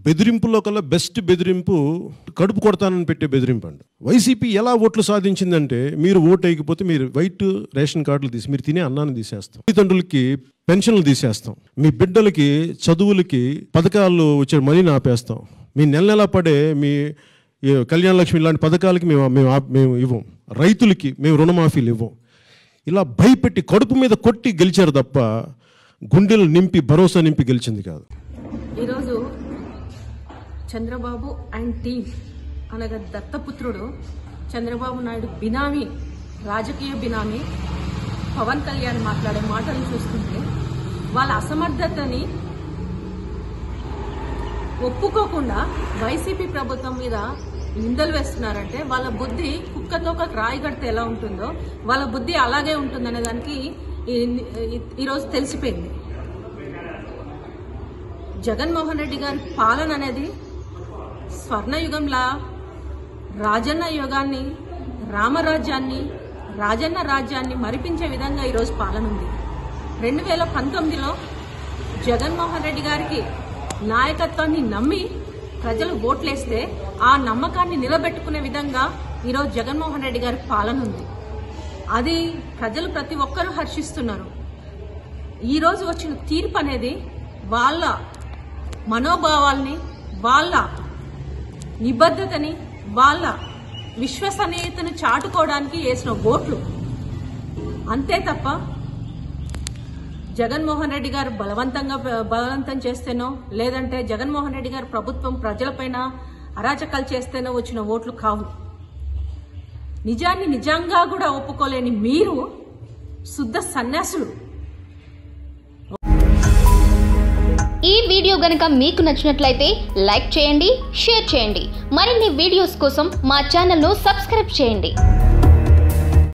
బెదిరింపులో కల్లా బెస్ట్ బెదిరింపు కడుపు కొడతానని పెట్టే బెదిరింపు అండి వైసీపీ ఎలా ఓట్లు సాధించిందంటే మీరు ఓటు వేయకపోతే మీరు వైట్ రేషన్ కార్డులు తీసి మీరు తినే అన్నాన్ని తీసేస్తాం తల్లిదండ్రులకి పెన్షన్లు తీసేస్తాం మీ బిడ్డలకి చదువులకి పథకాలు వచ్చే మనీని ఆపేస్తాం మీ నెల నెల పడే మీ ఈ కళ్యాణ లక్ష్మి ఇలాంటి పథకాలకి మేము మేము ఆప్- మేము ఇవ్వం రైతులకి మేము రుణమాఫీలు ఇవ్వం ఇలా భయపెట్టి కడుపు మీద కొట్టి గెలిచారు తప్ప గుండెలు నింపి భరోసా నింపి గెలిచింది కాదు ఈరోజు చంద్రబాబు అండ్ టీమ్ అనగా దత్తపుత్రుడు చంద్రబాబు నాయుడు బినామీ రాజకీయ బినామీ పవన్ కళ్యాణ్ మాట్లాడే మాటలు చూస్తుంటే వాళ్ళ అసమర్థతని ఒప్పుకోకుండా వైసీపీ ప్రభుత్వం మీద నిందలు వేస్తున్నారంటే వాళ్ళ బుద్ధి కుక్కతో ఒక రాయి కడితే ఎలా ఉంటుందో వాళ్ళ బుద్ధి అలాగే ఉంటుందనే దానికి ఈ- ఈ- ఈరోజు తెలిసిపోయింది జగన్మోహన్ రెడ్డి గారి పాలన అనేది స్వర్ణయుగంలా రాజన్న యుగాన్ని రామరాజ్యాన్ని రాజన్న రాజ్యాన్ని మరిపించే విధంగా ఈరోజు పాలన ఉంది రెండు వేల పంతొమ్మిదిలో జగన్మోహన్ రెడ్డి గారికి నాయకత్వాన్ని నమ్మి ప్రజలు ఓట్లేస్తే ఆ నమ్మకాన్ని నిలబెట్టుకునే విధంగా ఈరోజు జగన్మోహన్ రెడ్డి గారి పాలన ఉంది అది ప్రజలు ప్రతి ఒక్కరూ హర్షిస్తున్నారు ఈ రోజు వచ్చిన తీర్పు అనేది వాళ్ళ మనోభావాల్ని వాళ్ళ నిబద్ధతని వాళ్ళ విశ్వసనీయతను చాటుకోవడానికి వేసిన ఓట్లు అంతే తప్ప జగన్మోహన్ రెడ్డి గారు బలవంతంగా బలవంతం చేస్తేనో లేదంటే జగన్మోహన్ రెడ్డి గారు ప్రభుత్వం ప్రజలపైన అరాచకాలు చేస్తేనో వచ్చిన ఓట్లు కావు నిజాన్ని నిజంగా కూడా ఒప్పుకోలేని మీరు శుద్ధ సన్యాసులు ఈ వీడియో గనుక మీకు నచ్చినట్లయితే లైక్ చేయండి షేర్ చేయండి మరిన్ని వీడియోస్ కోసం మా ఛానల్ను సబ్స్క్రైబ్ చేయండి